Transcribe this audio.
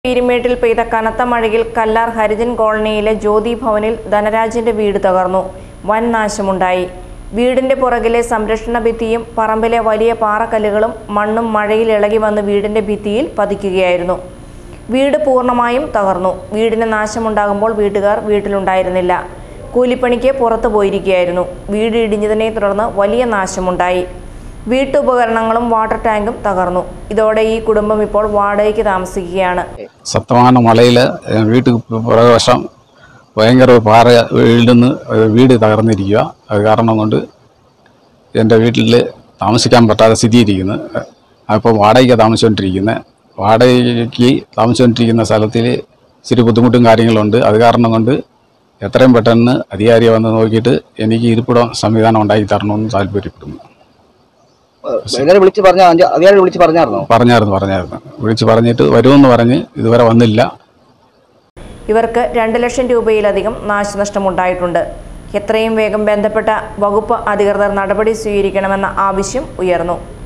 പീരിമേട്ടിൽ പെയ്ത കനത്ത മഴയിൽ കല്ലാർ ഹരിജൻ കോളനിയിലെ ജ്യോതി ഭവനിൽ ധനരാജിന്റെ വീട് തകർന്നു വൻ നാശമുണ്ടായി വീടിന്റെ പുറകിലെ സംരക്ഷണ ഭിത്തിയും പറമ്പിലെ വലിയ പാറക്കല്ലുകളും മണ്ണും മഴയിൽ ഇളകി വന്ന് വീടിന്റെ ഭിത്തിയിൽ പതിക്കുകയായിരുന്നു വീട് പൂർണ്ണമായും തകർന്നു വീടിന് നാശമുണ്ടാകുമ്പോൾ വീട്ടുകാർ വീട്ടിലുണ്ടായിരുന്നില്ല കൂലിപ്പണിക്ക് പുറത്തു പോയിരിക്കുകയായിരുന്നു വീട് ഇടിഞ്ഞതിനെ തുടർന്ന് വലിയ നാശമുണ്ടായി വീട്ടുപകരണങ്ങളും വാട്ടർ ടാങ്കും തകർന്നു ഇതോടെ ഈ കുടുംബം ഇപ്പോൾ വാടകയ്ക്ക് താമസിക്കുകയാണ് ശക്തமான മഴയിൽ വീട്ടിൽ പുറകുവശം ഭയങ്കര പാറ വീഴുന്ന് വീട് തകർന്നിരിക്കുക അത് കാരണം കൊണ്ട് എൻ്റെ വീട്ടിൽ താമസിക്കാൻ പറ്റാത്ത സ്ഥിതിയിരിക്കുന്നു അപ്പോൾ വാടകയ്ക്ക് താമസിച്ചുകൊണ്ടിരിക്കുന്നത് വാടകയ്ക്ക് താമസിച്ചുകൊണ്ടിരിക്കുന്ന സ്ഥലത്തിൽ ഇച്ചിരി ബുദ്ധിമുട്ടും കാര്യങ്ങളുണ്ട് അത് കാരണം കൊണ്ട് എത്രയും പെട്ടെന്ന് അധികാരി വന്ന് നോക്കിയിട്ട് എനിക്ക് ഇരിപ്പിടം സംവിധാനം ഉണ്ടാക്കി തരണമെന്ന് താല്പര്യപ്പെടുന്നു ഇന്നലെ വിളിച്ച് പറഞ്ഞ അധികാരി വിളിച്ച് പറഞ്ഞായിരുന്നോ പറഞ്ഞായിരുന്നു പറഞ്ഞായിരുന്നു വിളിച്ച് പറഞ്ഞിട്ട് വരുമെന്ന് പറഞ്ഞ് ഇതുവരെ വന്നില്ല ഇവർക്ക് രണ്ട് ലക്ഷം രൂപയിലധികം നാശനഷ്ടമുണ്ടായിട്ടുണ്ട് എത്രയും വേഗം ബന്ധപ്പെട്ട വകുപ്പ് അധികൃതർ നടപടി സ്വീകരിക്കണമെന്ന ആവശ്യം ഉയർന്നു